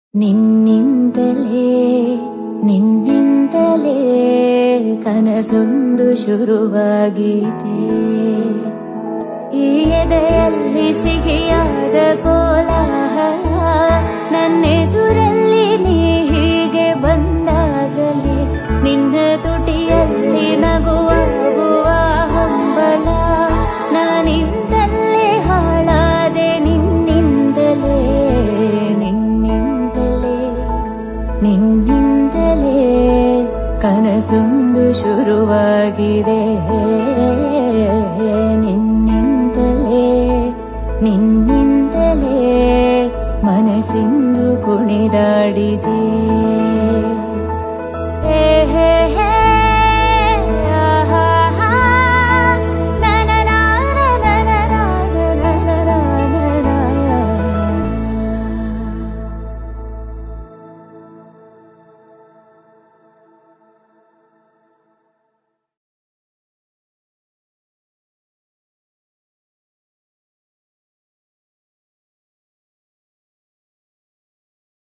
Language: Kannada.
ನಿನ್ನಿಂದಲೇ ನಿನ್ನಿಂದಲೇ ಕನಸೊಂದು ಶುರುವಾಗಿದೆ ಈ ಎದೆಯಲ್ಲಿ ಸಿಹಿಯಾದ ಕೋಲಾಹಲ ನನ್ನೆದುರಲ್ಲಿ ನೀ ಹೀಗೆ ಬಂದಾಗಲೇ ನಿನ್ನ ತುಟಿಯಲ್ಲಿ ನಗುವಾಗುವ ಹಂಬಲ ನಾನಿಂದಲೇ ಹಾಳಾದೆ ನಿನ್ನಿಂದಲೇ ನಿನ್ನಿಂದಲೇ ನಿನ್ನಿಂದಲೇ ಕನಸೊಂದು ಶುರುವಾಗಿದೆ ನಿನ್ನಿಂದಲೇ ನಿನ್ನಿಂದಲೇ ಮನಸ್ಸಿಂದು ಕುಣಿದಾಡಿದೆ